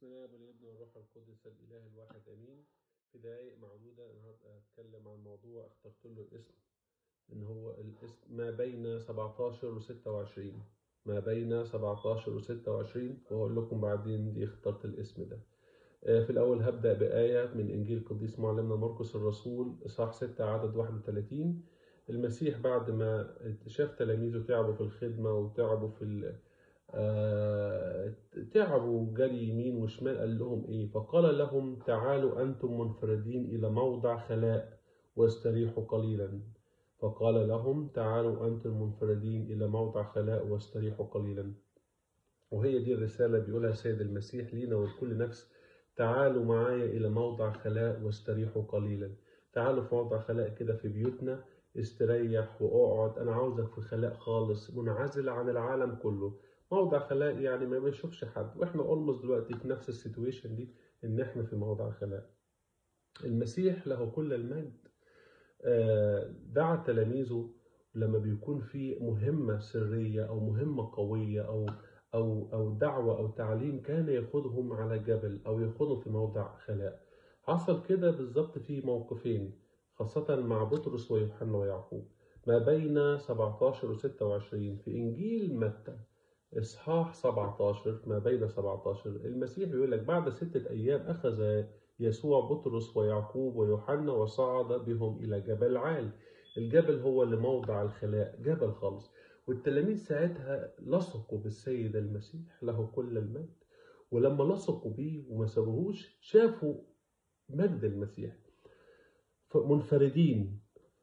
بسم الله والابن والروح القدس الاله الواحد امين في دقائق معدوده انا هتكلم عن موضوع اخترت له الاسم ان هو الاسم ما بين 17 و 26 ما بين 17 و 26 واقول لكم بعدين ليه اخترت الاسم ده في الاول هبدا بايه من انجيل قديس معلمنا مرقس الرسول اصحاح 6 عدد 31 المسيح بعد ما شاف تلاميذه تعبوا في الخدمه وتعبوا في آه تعبوا جري يمين وشمال قال لهم ايه فقال لهم تعالوا انتم منفردين الى موضع خلاء واستريحوا قليلا فقال لهم تعالوا انتم منفردين الى موضع خلاء واستريحوا قليلا وهي دي الرساله بيقولها السيد المسيح لينا ولكل نفس تعالوا معايا الى موضع خلاء واستريحوا قليلا تعالوا في موضع خلاء كده في بيوتنا استريح واقعد انا عاوزك في خلاء خالص منعزل عن العالم كله موضع خلاء يعني ما بيشوفش حد واحنا اولموست دلوقتي في نفس السيتويشن دي ان احنا في موضع خلاء المسيح له كل المجد دعا تلاميذه لما بيكون في مهمة سرية أو مهمة قوية أو أو أو دعوة أو تعليم كان ياخدهم على جبل أو ياخدهم في موضع خلاء حصل كده بالظبط في موقفين خاصة مع بطرس ويوحنا ويعقوب ما بين 17 و 26 في إنجيل متى إصحاح 17 ما بين 17 المسيح بيقول لك بعد ستة أيام أخذ يسوع بطرس ويعقوب ويوحنا وصعد بهم إلى جبل عال الجبل هو اللي موضع الخلاء جبل خالص والتلاميذ ساعتها لصقوا بالسيد المسيح له كل المجد ولما لصقوا بيه وما سابوهوش شافوا مجد المسيح منفردين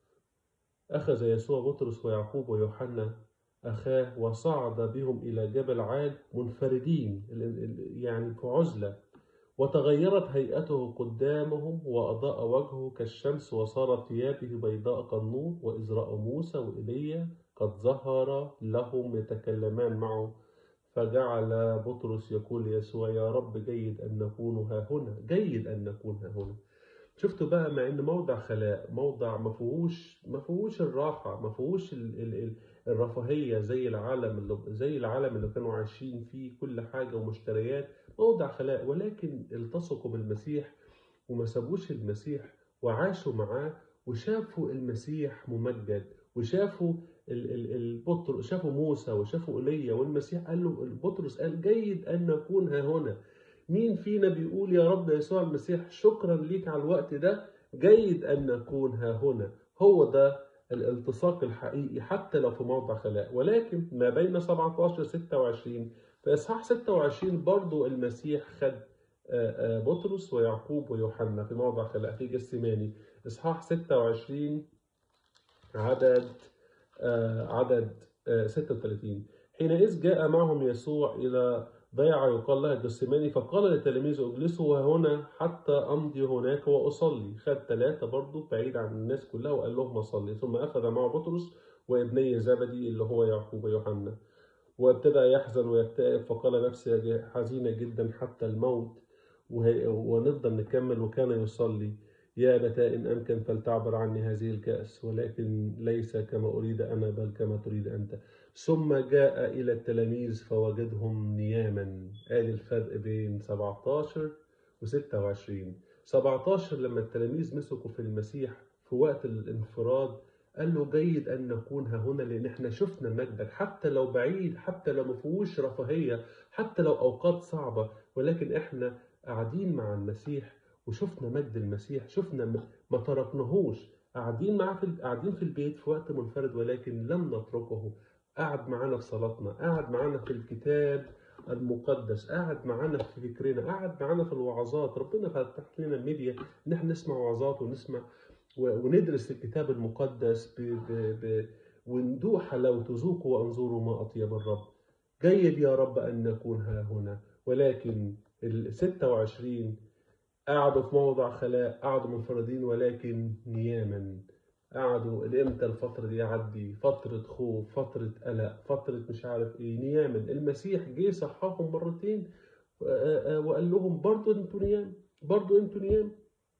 أخذ يسوع بطرس ويعقوب ويوحنا أخاه وصعد بهم إلى جبل عاد منفردين يعني في عزلة وتغيرت هيئته قدامهم وأضاء وجهه كالشمس وصارت ثيابه بيضاء كالنور وإذ رأوا موسى وإيليا قد ظهر لهم يتكلمان معه فجعل بطرس يقول ليسوع يا رب جيد أن نكون ها هنا جيد أن نكون ها هنا شفتوا بقى مع ان موضع خلاء موضع ما فيهوش ما فيهوش الراحه ما فيهوش الرفاهيه زي العالم اللي زي العالم اللي كانوا عايشين فيه كل حاجه ومشتريات موضع خلاء ولكن التصقوا بالمسيح وما سابوش المسيح وعاشوا معاه وشافوا المسيح ممجد وشافوا البطر شافوا موسى وشافوا ايليا والمسيح قال له بطرس قال جيد ان نكون ها هنا مين فينا بيقول يا رب يسوع المسيح شكرا ليك على الوقت ده جيد أن نكون ها هنا هو ده الالتصاق الحقيقي حتى لو في موضع خلاء ولكن ما بين 17 26 في إصحاح 26 برضو المسيح خد بطرس ويعقوب ويوحنا في موضع خلاء في جسماني إصحاح 26 عدد عدد 36 حينئذ جاء معهم يسوع إلى ضيعة يقال لها جسماني فقال لتلاميذه اجلسوا هنا حتى أمضي هناك وأصلي خد ثلاثة برضو بعيد عن الناس كلها وقال لهم أصلي ثم أخذ معه بطرس وابني زبدي اللي هو يعقوب ويوحنا وابتدى يحزن ويكتئب فقال نفسي حزينة جدا حتى الموت ونفضل نكمل وكان يصلي يا أبتاء إن أمكن فلتعبر عني هذه الكأس ولكن ليس كما أريد أنا بل كما تريد أنت ثم جاء إلى التلاميذ فوجدهم نياما آدي الفرق بين 17 و 26 17 لما التلاميذ مسكوا في المسيح في وقت الانفراد قال له جيد أن نكون ها هنا لأن احنا شفنا مجدك حتى لو بعيد حتى لو ما فيهوش رفاهية حتى لو أوقات صعبة ولكن احنا قاعدين مع المسيح وشفنا مجد المسيح شفنا ما تركناهوش قاعدين معاه في قاعدين في البيت في وقت منفرد ولكن لم نتركه قاعد معانا في صلاتنا قاعد معانا في الكتاب المقدس قاعد معانا في فكرنا قاعد معانا في الوعظات ربنا فتح لنا الميديا ان احنا نسمع وعظات ونسمع وندرس الكتاب المقدس ب ب ب وندوق حلاوته ذوقوا وانظروا ما اطيب الرب جيد يا رب ان نكون ها هنا ولكن ال 26 قعدوا في موضع خلاء قعدوا منفردين ولكن نياما قعدوا امتى الفترة دي يعدي فترة خوف فترة قلق فترة مش عارف ايه نياما المسيح جه صحاهم مرتين وقال لهم برضو انتوا نيام برضو انتوا نيام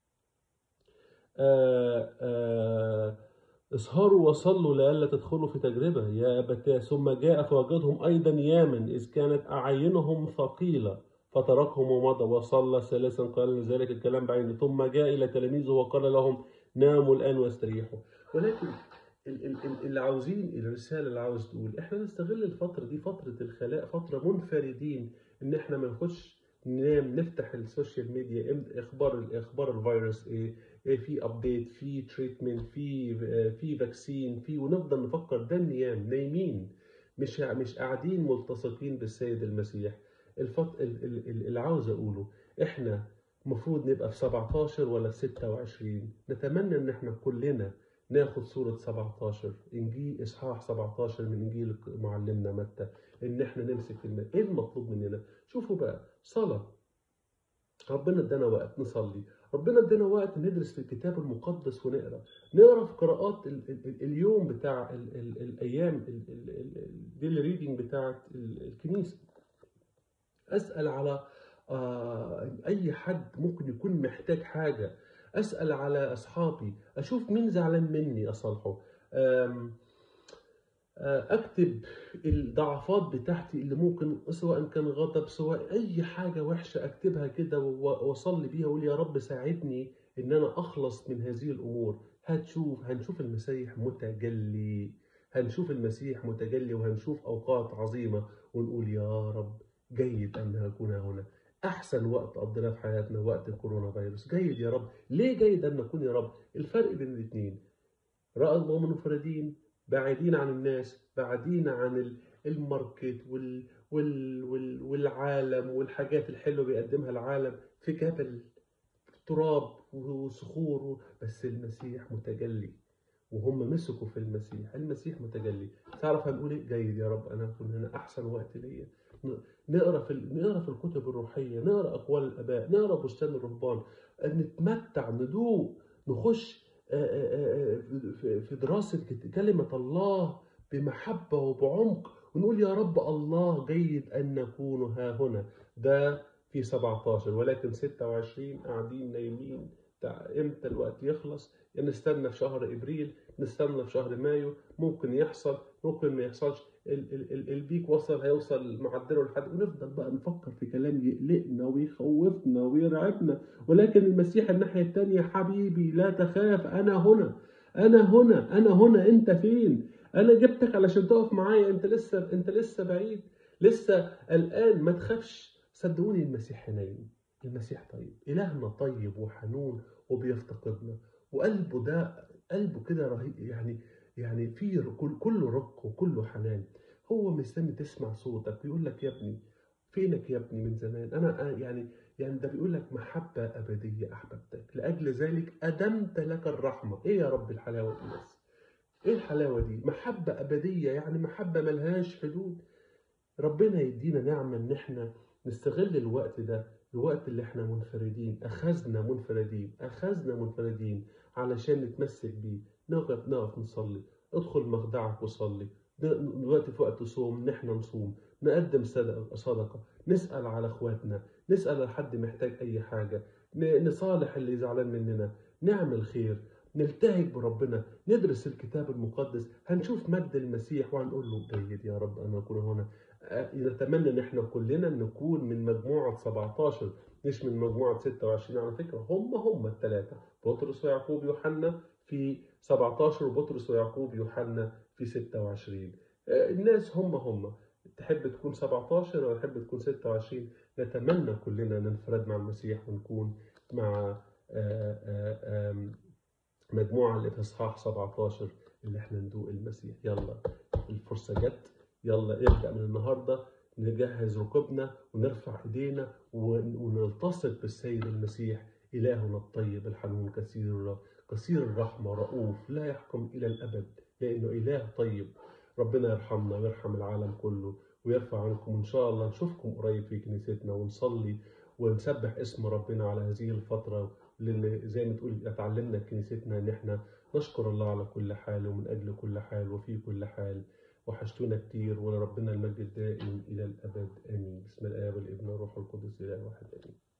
اسهروا وصلوا لئلا تدخلوا في تجربة يا أبتاه ثم جاء فوجدهم أيضا ياما إذ كانت أعينهم ثقيلة فتركهم ومضى وصلى ثلاثا قال ذلك الكلام بعينه ثم جاء إلى تلاميذه وقال لهم ناموا الآن واستريحوا ولكن ال- ال- ال- اللي عاوزين الرسالة اللي عاوز تقول احنا نستغل الفترة دي فترة الخلاء فترة منفردين ان احنا ما نخش ننام نفتح السوشيال ميديا إم- اخبار اخبار الفيروس ايه إيه في ابديت في تريتمنت في آه، في فاكسين في ونفضل نفكر ده النيام نايمين مش مش قاعدين ملتصقين بالسيد المسيح الفط... ال- ال- ال- اللي عاوز اقوله احنا المفروض نبقى في 17 ولا في 26 نتمنى ان احنا كلنا ناخد سورة 17 انجيل اصحاح 17 من انجيل معلمنا متى ان احنا نمسك في الم... ايه المطلوب مننا شوفوا بقى صلاة ربنا ادانا وقت نصلي ربنا ادانا وقت ندرس في الكتاب المقدس ونقرا نقرا في قراءات ال ال ال اليوم بتاع ال ال الايام الديلي ريدنج بتاعت ال- الكنيسه اسال على آه، اي حد ممكن يكون محتاج حاجه اسال على اصحابي اشوف مين زعلان مني اصالحه آم، آه، اكتب الضعفات بتاعتي اللي ممكن سواء كان غضب سواء اي حاجه وحشه اكتبها كده و- واصلي بيها واقول يا رب ساعدني ان انا اخلص من هذه الامور هتشوف هنشوف المسيح متجلي هنشوف المسيح متجلي وهنشوف اوقات عظيمه ونقول يا رب جيد ان اكون هنا احسن وقت قضيناه في حياتنا وقت الكورونا فيروس جيد يا رب ليه جيد ان نكون يا رب الفرق بين الاثنين رأى منفردين بعيدين عن الناس بعيدين عن ال- الماركت وال وال وال والعالم والحاجات الحلوه بيقدمها العالم في جبل تراب وصخور بس المسيح متجلي وهم مسكوا في المسيح المسيح متجلي تعرف هنقول ايه جيد يا رب انا اكون هنا احسن وقت ليا ن- نقرا في ال- نقرا في الكتب الروحيه نقرا اقوال الاباء نقرا بستان الرهبان نتمتع ندوق نخش آه، آه، آه، في- في دراسه كت- كلمه الله بمحبه وبعمق ونقول يا رب الله جيد ان نكون ها هنا ده في 17 ولكن 26 قاعدين نايمين تع- امتى الوقت يخلص يا نستنى في شهر ابريل نستنى في شهر مايو ممكن يحصل ممكن ما يحصلش ال- ال- ال- البيك وصل هيوصل معدله لحد ونفضل بقى نفكر في كلام يقلقنا ويخوفنا ويرعبنا ولكن المسيح الناحيه الثانيه حبيبي لا تخاف انا هنا انا هنا انا هنا انت فين انا جبتك علشان تقف معايا انت لسه انت لسه بعيد لسه قلقان ما تخافش صدقوني المسيح حنين المسيح طيب إلهنا طيب وحنون وبيفتقدنا وقلبه ده قلبه كده رهيب يعني يعني فيه كل كله رق وكله حنان هو مستني تسمع صوتك ويقول لك يا ابني فينك يا ابني من زمان انا يعني يعني ده بيقول لك محبة أبدية أحببتك لأجل ذلك أدمت لك الرحمة إيه يا رب الحلاوة دي بس إيه الحلاوة دي محبة أبدية يعني محبة ملهاش حدود ربنا يدينا نعمة إن إحنا نستغل الوقت ده الوقت اللي إحنا منفردين أخذنا منفردين أخذنا منفردين علشان نتمسك بيه نقف نقف نصلي ادخل مخدعك وصلي ن- دلوقتي في وقت صوم نحن نصوم نقدم صدقة صدقة نسأل على اخواتنا نسأل على حد محتاج أي حاجة ن- نصالح اللي زعلان مننا نعمل خير نلتهج بربنا ندرس الكتاب المقدس هنشوف مجد المسيح وهنقول له جيد يا رب أنا أكون هنا آه، نتمنى ان احنا كلنا نكون من مجموعة 17 مش من مجموعة 26 على فكرة هم هم الثلاثة بطرس ويعقوب ويوحنا في 17 وبطرس ويعقوب ويوحنا في 26 آه، الناس هم هم تحب تكون 17 ولا تحب تكون 26 نتمنى كلنا ننفرد مع المسيح ونكون مع آه، آه، آم، مجموعة اللي في إصحاح 17 اللي احنا ندوق المسيح يلا الفرصة جت يلا ابدأ من النهاردة نجهز ركبنا ونرفع ايدينا ون- ونلتصق بالسيد المسيح إلهنا الطيب الحنون كثير الر- كثير الرحمة رؤوف لا يحكم إلى الأبد لأنه إله طيب ربنا يرحمنا ويرحم العالم كله ويرفع عنكم إن شاء الله نشوفكم قريب في كنيستنا ونصلي ونسبح اسم ربنا على هذه الفترة لأن زي ما تقول اتعلمنا كنيستنا إن إحنا نشكر الله على كل حال ومن أجل كل حال وفي كل حال وحشتونا كتير ولربنا المجد الدائم إلى الأبد آمين بسم الآب والابن والروح القدس إله واحد آمين